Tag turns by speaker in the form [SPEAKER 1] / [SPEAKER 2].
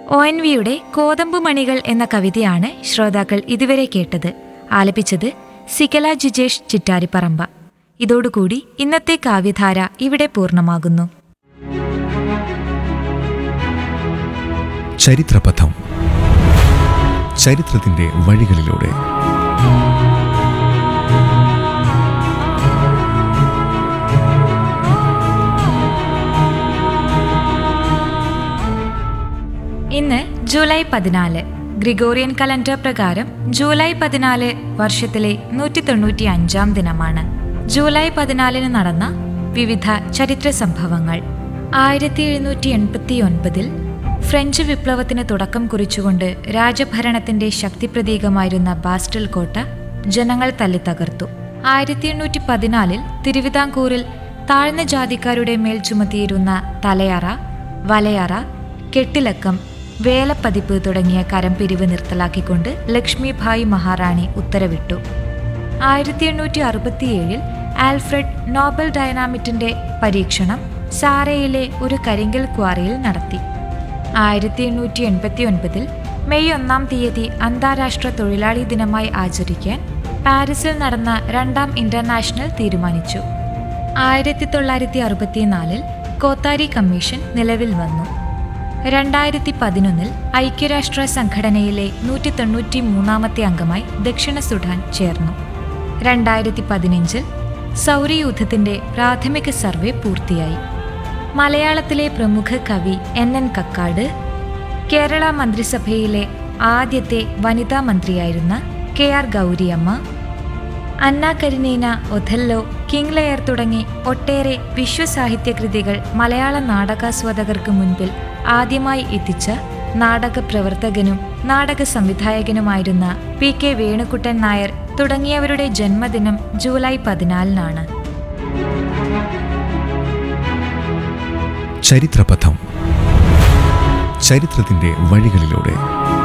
[SPEAKER 1] O N വിയുടെ കോതമ്പുമണികൾ എന്ന കവിതയാണ് ശ്രോതാക്കൾ ഇതുവരെ കേട്ടത് ആലപിച്ചത് സികല ജിജേഷ് ചിറ്റാരിപ്പറമ്പ ഇതോടുകൂടി ഇന്നത്തെ കാവ്യധാര ഇവിടെ പൂർണ്ണമാകുന്നു
[SPEAKER 2] ചരിത്രപഥം ചരിത്രത്തിന്റെ വഴികളിലൂടെ
[SPEAKER 1] ഇന്ന് ജൂലൈ പതിനാല് ഗ്രിഗോറിയൻ കലണ്ടർ പ്രകാരം ജൂലൈ പതിനാല് വർഷത്തിലെ നൂറ്റി തൊണ്ണൂറ്റി അഞ്ചാം ദിനമാണ് ജൂലൈ പതിനാലിന് നടന്ന വിവിധ ചരിത്ര സംഭവങ്ങൾ ആയിരത്തി എഴുന്നൂറ്റി എൺപത്തി ഒൻപതിൽ ഫ്രഞ്ച് വിപ്ലവത്തിന് തുടക്കം കുറിച്ചുകൊണ്ട് രാജഭരണത്തിന്റെ ശക്തിപ്രതീകമായിരുന്ന ബാസ്റ്റൽ കോട്ട ജനങ്ങൾ തല്ലിത്തകർത്തു ആയിരത്തി എണ്ണൂറ്റി പതിനാലിൽ തിരുവിതാംകൂറിൽ താഴ്ന്ന ജാതിക്കാരുടെ മേൽ ചുമത്തിയിരുന്ന തലയറ വലയറ കെട്ടിലക്കം വേലപ്പതിപ്പ് തുടങ്ങിയ കരംപിരിവ് നിർത്തലാക്കിക്കൊണ്ട് ലക്ഷ്മിഭായ് മഹാറാണി ഉത്തരവിട്ടു ആയിരത്തി എണ്ണൂറ്റി അറുപത്തിയേഴിൽ ആൽഫ്രഡ് നോബൽ ഡൈനാമിറ്റിന്റെ പരീക്ഷണം സാരയിലെ ഒരു കരിങ്കൽ ക്വാറിയിൽ നടത്തി ആയിരത്തി എണ്ണൂറ്റി എൺപത്തി ഒൻപതിൽ മെയ് ഒന്നാം തീയതി അന്താരാഷ്ട്ര തൊഴിലാളി ദിനമായി ആചരിക്കാൻ പാരീസിൽ നടന്ന രണ്ടാം ഇന്റർനാഷണൽ തീരുമാനിച്ചു ആയിരത്തി തൊള്ളായിരത്തി അറുപത്തിനാലിൽ കോത്താരി കമ്മീഷൻ നിലവിൽ വന്നു രണ്ടായിരത്തി പതിനൊന്നിൽ ഐക്യരാഷ്ട്ര സംഘടനയിലെ നൂറ്റി തൊണ്ണൂറ്റി മൂന്നാമത്തെ അംഗമായി ദക്ഷിണ സുഡാൻ ചേർന്നു രണ്ടായിരത്തി പതിനഞ്ചിൽ സൗരി യുദ്ധത്തിന്റെ പ്രാഥമിക സർവേ പൂർത്തിയായി മലയാളത്തിലെ പ്രമുഖ കവി എൻ എൻ കക്കാട് കേരള മന്ത്രിസഭയിലെ ആദ്യത്തെ വനിതാ മന്ത്രിയായിരുന്ന K R Gauriamma Anna Karenina Othello King Lear തുടങ്ങി ഒട്ടേറെ വിശ്വസാഹിത്യകൃതികൾ മലയാള നാടകാസ്വാദകർക്ക് മുൻപിൽ ആദ്യമായി എത്തിച്ച നാടക പ്രവർത്തകനും നാടക സംവിധായകനുമായിരുന്ന പി കെ വേണുകുട്ടൻ നായർ തുടങ്ങിയവരുടെ ജന്മദിനം ജൂലൈ പതിനാലിനാണ്
[SPEAKER 2] ചരിത്രപഥം ചരിത്രത്തിന്റെ വഴികളിലൂടെ